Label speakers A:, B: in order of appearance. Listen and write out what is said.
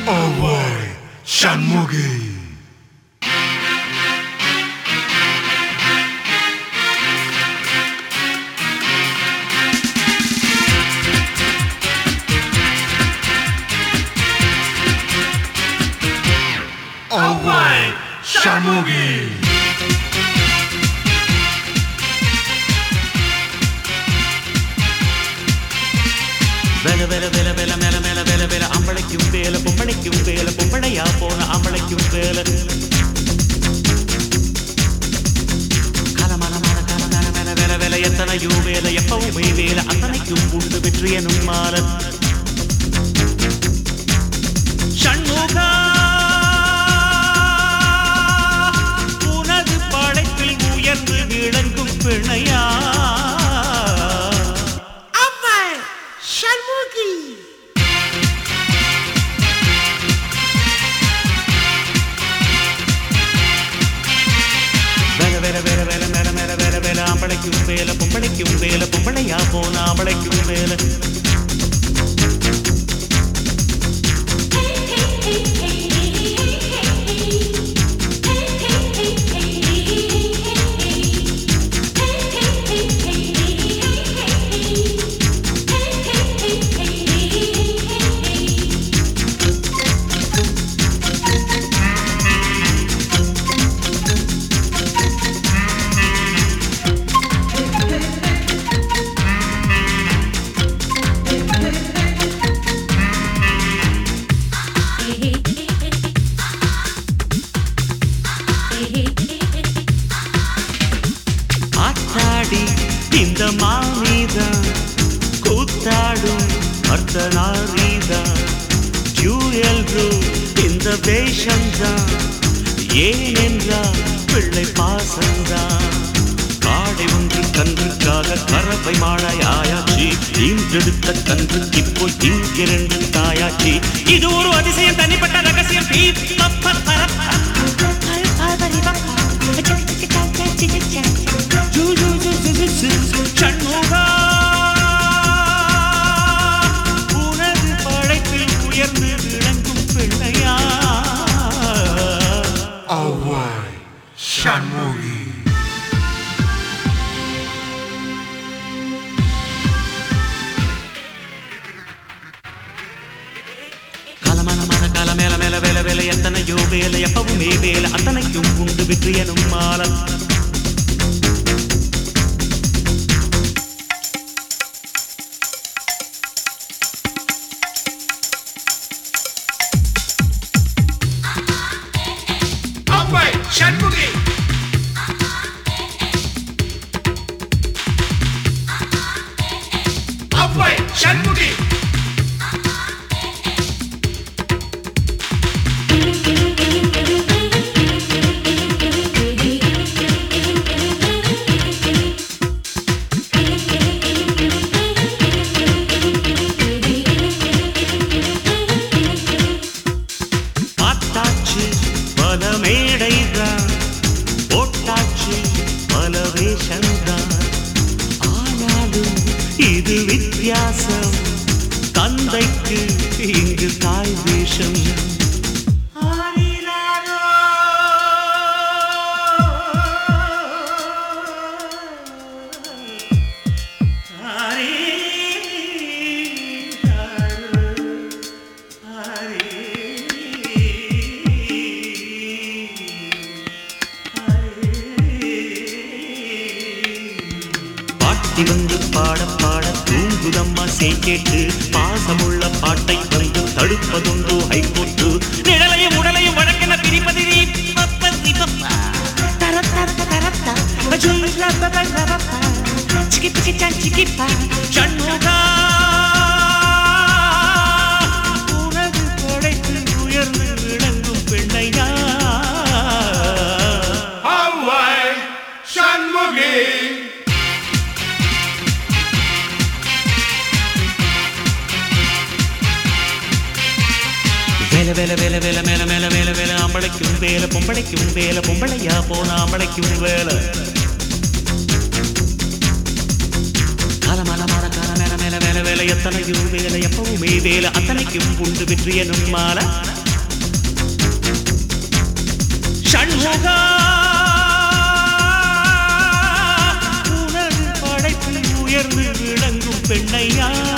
A: Away, Shanmugi. Away, Shanmugi.
B: வேல வேல வேல வேல மேல மேல வேல வேல அம்பளைக்கும் வேல பொம்பளைக்கும் வேல பொம்பளையா போன அம்பளைக்கும் வேல கலமல மல கல மேல மேல வேல வேல எத்தனையோ வேல எப்பவுமே வேல அத்தனைக்கும் உண்டு வெற்றி எனும் மால ஷண்முகா உனது படைப்பில் உயர்ந்து விளங்கும் பிணையா
C: Away, Shanmugi.
B: வேல வேல வேல வேல மேல மேல வேல வேல ஆம்பளைக்கும் வேல பொம்பளைக்கும் வேல பொம்பளையா போன ஆம்பளைக்கும் வேல ஆத்தாடி இந்த மாமிதான் கூத்தாடும் அர்த்தநாரீதான் ஜூயல் இந்த வேஷம்தான் ஏனென்றால் பிள்ளை பாசம்தான் காடை ஒன்று கன்றுக்காக கறவை மாடாய் ஆயாச்சு ஈன்றெடுத்த கன்றுக்கு இப்போ இங்கிரண்டு தாயாச்சு இது ஒரு அதிசயம் தனிப்பட்ட ரகசியம் பீ, பப்ப, பரப்ப. ஜூ, ஜூ, ஜூ, ஜூ, ஜூ, ஜூ, ஜூ. ஷண்முகா உனது படைப்பில் உயர்ந்து விளங்கும் பிள்ளையா
A: Away, Shanmugi.
B: கலமன மன கல மேல மேல வேல வேலை எத்தனையோ வேலை எப்பவுமே வேலை அத்தனைக்கும் உண்டு வெற்றி எனும் மாலம்
A: Away, Shanmugi. Away, Shanmugi.
B: பார்த்தாச்சு பல மேடைதான் போட்டாச்சு பல வேஷம்தான் ஆனாலும் இது வித்தியாசம் தந்தைக்கு இங்கு தாய் வேஷம் பாட்டி வந்து பாட பாட தூங்குதம்மா செய் கேட்டு பாசமுள்ள பாட்டை வந்து தடுப்பதுண்டோ ஹைகோர்ட்டு நிழலையும் உடலையும் வழக்கென பிரிப்பது நீ பப்ப நீ பப்பா. ஷண்முகா, உனது படைப்பில் உயர்ந்து விளங்கும் பெண்ணையா
A: Away, Shanmugi.
B: வேல வேல வேல வேல மேல மேல வேல வேல ஆம்பளைக்கும் வேல பொம்பளைக்கும் வேல பொம்பளையா போன ஆம்பளைக்கும் வேல காலமல மர கால மேல மேல வேல வேல எத்தனையும் வேலை எப்பவுமே வேலை அத்தனைக்கும் உண்டு வெற்றி எனும் மாலை சண்முகா உனது படைப்பில் உயர்ந்து விளங்கும் பெண்ணையா